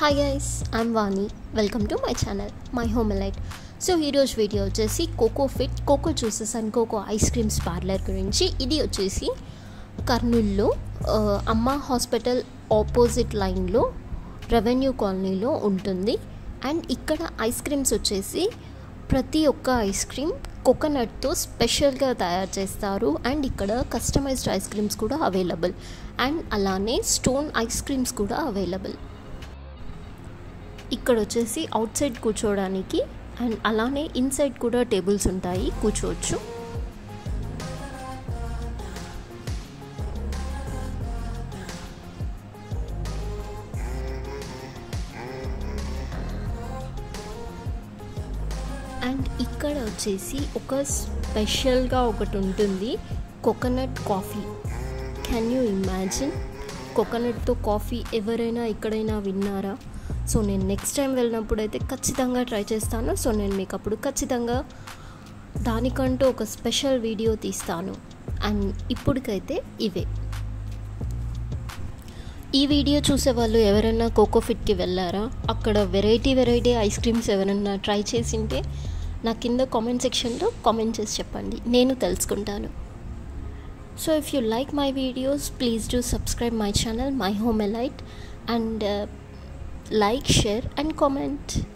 hi guys I'm Vani welcome to my channel my home elite so ఈరోజు video వచ్చేసి coco fit coco juices and coco ice creams parlour గురించి ఇది వచ్చేసి కర్నూల్లో ఆ, అమ్మ హాస్పిటల్ ఆపోజిట్ లైన్లో రెవెన్యూ కాలనీలో ఉంటుంది అండ్ ఇక్కడ ఐస్ క్రీమ్స్ వచ్చేసి ప్రతి ఒక్క ఐస్ క్రీమ్ కోకోనట్తో స్పెషల్గా తయారు చేస్తారు అండ్ ఇక్కడ కస్టమైజ్డ్ ఐస్ క్రీమ్స్ కూడా అవైలబుల్ అండ్ అలానే స్టోన్ ఐస్ క్రీమ్స్ కూడా అవైలబుల్ ఇక్కడ వచ్చేసి అవుట్ సైడ్ కూర్చోవడానికి అండ్ అలానే ఇన్సైడ్ కూడా టేబుల్స్ ఉంటాయి కూర్చోవచ్చు అండ్ ఇక్కడ వచ్చేసి ఒక స్పెషల్గా ఒకటి ఉంటుంది coconut coffee can you imagine కోకోనట్తో కాఫీ ఎవరైనా ఎక్కడైనా విన్నారా సో నేను నెక్స్ట్ టైం వెళ్ళినప్పుడు అయితే ఖచ్చితంగా ట్రై చేస్తాను సో నేను మీకు అప్పుడు ఖచ్చితంగా దానికంటూ ఒక స్పెషల్ వీడియో తీస్తాను అండ్ ఇప్పటికైతే ఇవే ఈ వీడియో చూసే వాళ్ళు ఎవరైనా కోకోఫిట్కి వెళ్ళారా అక్కడ వెరైటీ వెరైటీ ఐస్ క్రీమ్స్ ఎవరైనా ట్రై చేసింటే నా కింద కామెంట్ సెక్షన్లో కామెంట్ చేసి చెప్పండి నేను తెలుసుకుంటాను so if you like my videos please do subscribe my channel my home elite and like share and comment